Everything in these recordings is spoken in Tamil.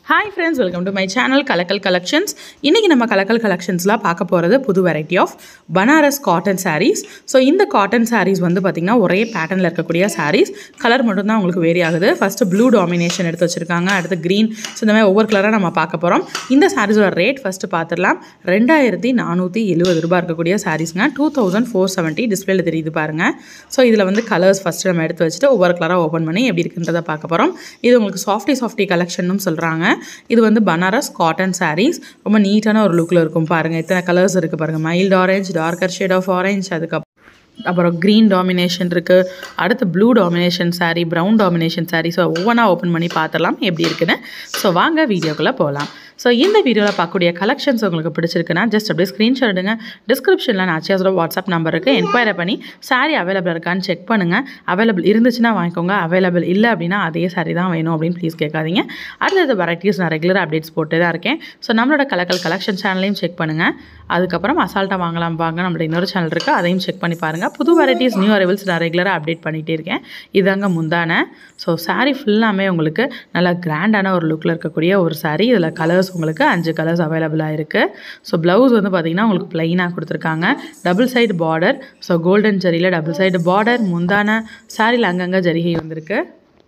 hi friends welcome to my channel Kalakkal collections இன்றைக்கி நம்ம கலக்கல் கலெக்ஷன்ஸில் பார்க்க போகிறது புது variety of Banaras cotton sarees so இந்த காட்டன் sarees வந்து பார்த்திங்கன்னா ஒரே பேட்டர்னில் இருக்கக்கூடிய sarees கலர் மட்டும்தான் உங்களுக்கு வேரி ஆகுது ஃபஸ்ட்டு ப்ளூ டாமினேஷன் எடுத்து வச்சுருக்காங்க அடுத்து க்ரீன் ஸோ இந்த மாதிரி ஒவ்வொரு கலராக நம்ம பார்க்க போகிறோம் இந்த சாரீஸோட ரேட் ஃபஸ்ட்டு பார்த்துடலாம் ரெண்டாயிரத்தி நானூற்றி எழுபது ரூபாய் இருக்கக்கூடிய சாரீஸ்ங்க டூ தௌசண்ட் ஃபோர் செவன்ட்டி டிஸ்பிளேல தெரியுது பாருங்கள் ஸோ இதில் வந்து கலர்ஸ் ஃபஸ்ட்டு நம்ம எடுத்து வச்சுட்டு ஒவ்வொரு கலராக ஓப்பன் பண்ணி எப்படி இருக்குன்றதை பார்க்க போகிறோம் இது உங்களுக்கு சாஃப்டி சாஃப்டி கலெக்ஷனும் சொல்கிறாங்க இது வந்து பனாரஸ் காட்டன் sarees ரொம்ப நீட்டான ஒரு லுக்கில் இருக்கும் பாருங்கள் இத்தனை கலர்ஸ் இருக்குது பாருங்கள் mild orange darker shade of orange அதுக்கப்புறம் அப்புறம் க்ரீன் டாமினேஷன் இருக்குது அடுத்து blue domination saree brown domination saree so ஒவ்வொன்றா ஓப்பன் பண்ணி பார்த்துடலாம் எப்படி இருக்குன்னு ஸோ வாங்க வீடியோக்குள்ளே போகலாம் ஸோ இந்த வீடியோவில் பார்க்கக்கூடிய கலெக்ஷன்ஸ் உங்களுக்கு பிடிச்சிருக்குன்னா ஜஸ்ட் அப்படியே ஸ்க்ரீன்ஷாட் எடுங்க டிஸ்கிரிப்ஷனில் நாச்சியாஸோட வாட்ஸ்அப் நம்பர் இருக்குது என்கொயரி பண்ணி saree அவைலபிள் இருக்கான்னு செக் பண்ணுங்கள் அவைலபிள் இருந்துச்சுன்னா வாங்கிக்கோங்க அவைலபிள் இல்லை அப்படின்னா அதே saree தான் வேணும் அப்படின்னு ப்ளீஸ் கேட்காதீங்க அடுத்தது வெரைட்டிஸ் நான் ரெகுலர் அப்டேட்ஸ் போட்டு தான் இருக்கேன் ஸோ நம்மளோட கலக்கல் கலெக்ஷன் சேனலையும் செக் பண்ணுங்கள் அதுக்கப்புறம் அசால்ட்டாக வாங்கலாம் வாங்க நம்மளோட இன்னொரு சேனல் இருக்குது அதையும் செக் பண்ணி பாருங்கள் புது வெரைட்டிஸ் நியூ அரைவல்ஸ் நான் ரெகுலராக அப்டேட் பண்ணிகிட்டே இருக்கேன் இதாங்க முந்தான ஸோ saree ஃபுல்லாமே உங்களுக்கு நல்லா கிராண்டான ஒரு லுக்கில் இருக்கக்கூடிய ஒரு saree இதில் கலர்ஸ் உங்களுக்கு அஞ்சு கலர்ஸ் அவைலபிளாக இருக்குது ஸோ ப்ளவுஸ் வந்து பார்த்திங்கன்னா உங்களுக்கு ப்ளைனாக கொடுத்துருக்காங்க double side border so golden ஜரியில் டபுள் சைடு பார்டர் முந்தான சாரியில் அங்கங்கே ஜரிகை வந்திருக்கு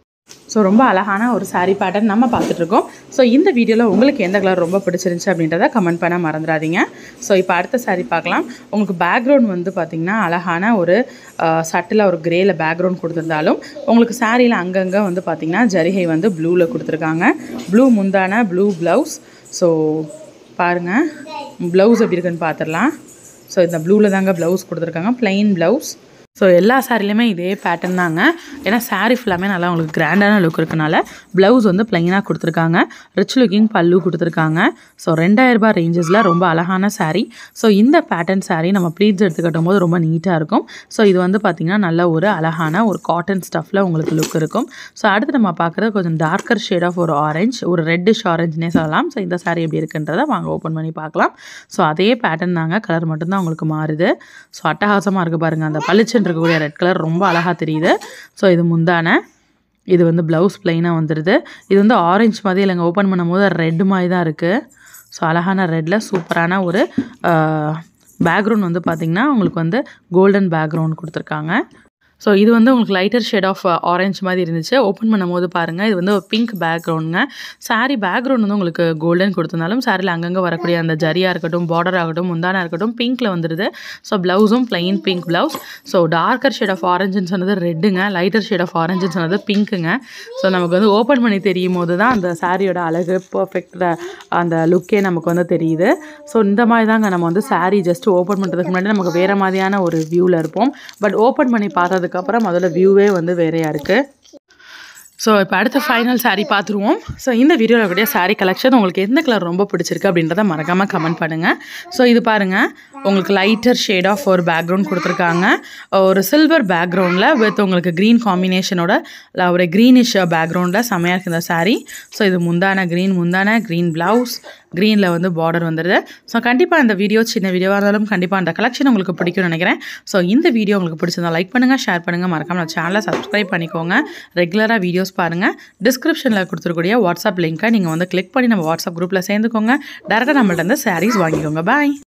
ஸோ ரொம்ப அழகான ஒரு saree பேட்டர்ன் நம்ம பார்த்துட்ருக்கோம் ஸோ இந்த வீடியோவில் உங்களுக்கு எந்த கலர் ரொம்ப பிடிச்சிருந்துச்சு அப்படின்றத கமெண்ட் பண்ண மறந்துடாதீங்க ஸோ இப்போ அடுத்த saree பார்க்கலாம் உங்களுக்கு பேக்ரவுண்ட் வந்து பார்த்திங்கன்னா அழகான ஒரு சட்டில் ஒரு கிரேயில் பேக்ரவுண்ட் கொடுத்துருந்தாலும் உங்களுக்கு சாரியில் அங்கங்கே வந்து பார்த்திங்கன்னா ஜரிகை வந்து ப்ளூவில் கொடுத்துருக்காங்க ப்ளூ முந்தான ப்ளூ ப்ளவுஸ் ஸோ பாருங்கள் ப்ளவுஸ் எப்படி இருக்குன்னு பார்த்துடலாம் ஸோ இந்த ப்ளூவில் தாங்க ப்ளவுஸ் கொடுத்துருக்காங்க ப்ளைன் ப்ளவுஸ் ஸோ எல்லா சாரிலையுமே இதே பேட்டர்ன் தாங்க ஏன்னா சாரீ ஃபுல்லாமே நல்லா உங்களுக்கு கிராண்டான லுக் இருக்கனால ப்ளவுஸ் வந்து ப்ளைனாக கொடுத்துருக்காங்க ரிச் லுக்கிங் பல்லு கொடுத்துருக்காங்க ஸோ ரெண்டாயிரரூபா ரேஞ்சஸில் ரொம்ப அழகான saree ஸோ இந்த பேட்டர்ன் saree நம்ம ப்ளீட்ஸ் எடுத்து கட்டும் போது ரொம்ப நீட்டாக இருக்கும் ஸோ இது வந்து பார்த்திங்கன்னா நல்ல ஒரு அழகான ஒரு காட்டன் ஸ்டஃப்பில் உங்களுக்கு லுக் இருக்கும் ஸோ அடுத்து நம்ம பார்க்குறது கொஞ்சம் டார்க்கர் ஷேட் ஆஃப் ஒரு ஆரஞ்ச் ஒரு ரெட்டிஷ் ஆரஞ்சுனே சொல்லலாம் ஸோ இந்த saree எப்படி இருக்குன்றதை வாங்க ஓப்பன் பண்ணி பார்க்கலாம் ஸோ அதே பேட்டர்ன் தாங்க கலர் மட்டும்தான் உங்களுக்கு மாறுது ஸோ அட்டகாசமாக இருக்குது பாருங்கள் அந்த பளிச்சுன்னு இருக்கக்கூடிய ரெட் கலர் ரொம்ப அழகாக தெரியுது ஸோ இது முந்தான இது வந்து ப்ளவுஸ் ப்ளைனாக வந்துடுது இது வந்து ஆரஞ்சு மாதிரி இல்லைங்க ஓப்பன் பண்ணும்போது ரெட் மாதிரி தான் இருக்குது ஸோ அழகான ரெட்டில் சூப்பரான ஒரு பேக்ரவுண்ட் வந்து பார்த்திங்கன்னா உங்களுக்கு வந்து கோல்டன் பேக்ரவுண்ட் கொடுத்துருக்காங்க ஸோ இது வந்து உங்களுக்கு லைட்டர் ஷேட் ஆஃப் ஆரஞ்ச் மாதிரி இருந்துச்சு ஓப்பன் பண்ணும்போது பாருங்கள் இது வந்து ஒரு பிங்க் பேக்ரவுண்டுங்க சாரீ பேக்ரவுண்ட் வந்து உங்களுக்கு கோல்டன் கொடுத்திருந்தாலும் சாரியில் அங்கங்கே வரக்கூடிய அந்த ஜரியாக இருக்கட்டும் பார்டர் ஆகட்டும் முந்தானா இருக்கட்டும் பிங்க்கில் வந்துடுது ஸோ ப்ளவுஸும் plain pink blouse so darker shade of ஆரஞ்சுன்னு சொன்னது ரெட்டுங்க லைட்டர் ஷேட் ஆஃப் ஆரஞ்சுன்னு சொன்னது பிங்க்குங்க ஸோ நமக்கு வந்து ஓப்பன் பண்ணி தெரியும் போது தான் அந்த சாரியோட அழகு பர்ஃபெக்ட் அந்த லுக்கே நமக்கு வந்து தெரியுது ஸோ இந்த மாதிரி தாங்க நம்ம வந்து saree ஜஸ்ட் ஓப்பன் பண்ணுறதுக்கு முன்னாடி நமக்கு வேறு மாதிரியான ஒரு வியூவில் இருப்போம் பட் ஓப்பன் பண்ணி பார்த்ததுக்கப்புறம் அதோட வியூவே வந்து வேறையாக இருக்குது ஸோ இப்போ அடுத்த ஃபைனல் saree பார்த்துருவோம் ஸோ இந்த வீடியோவில் கூடிய saree கலெக்ஷன் உங்களுக்கு எந்த கலர் ரொம்ப பிடிச்சிருக்கு அப்படின்றத மறக்காமல் கமெண்ட் பண்ணுங்கள் ஸோ இது பாருங்கள் உங்களுக்கு லைட்டர் ஷேட் ஆஃப் ஒரு பேக்ரவுண்ட் கொடுத்துருக்காங்க ஒரு சில்வர் பேக்ரவுண்டில் வித் உங்களுக்கு க்ரீன் காம்பினேஷனோட ஒரு க்ரீனிஷ் பேக்ரவுண்டில் செமையாக இருக்குது இந்த saree ஸோ இது முந்தான க்ரீன் முந்தான க்ரீன் ப்ளவுஸ் க்ரீனில் வந்து பார்டர் வந்துடுது ஸோ கண்டிப்பாக இந்த வீடியோ சின்ன வீடியோவாக இருந்தாலும் கண்டிப்பாக அந்த கலெக்ஷன் உங்களுக்கு பிடிக்கும்னு நினைக்கிறேன் ஸோ இந்த வீடியோ உங்களுக்கு பிடிச்சிருந்தா லைக் பண்ணுங்கள் ஷேர் பண்ணுங்கள் மறக்காம நம்ம சேனலை சப்ஸ்கிரைப் பண்ணிக்கோங்க ரெகுலராக வீடியோஸ் பாருங்கள் டிஸ்கிரிப்ஷனில் கொடுத்துருக்கூடிய வாட்ஸ்அப் லிங்க்கை நீங்கள் வந்து கிளிக் பண்ணி நம்ம வாட்ஸ்அப் குரூப்பில் சேர்ந்துக்கோங்க டேரெக்டாக நம்மள்ட்ட இருந்து சாரீஸ் வாங்கிக்கோங்க பாய்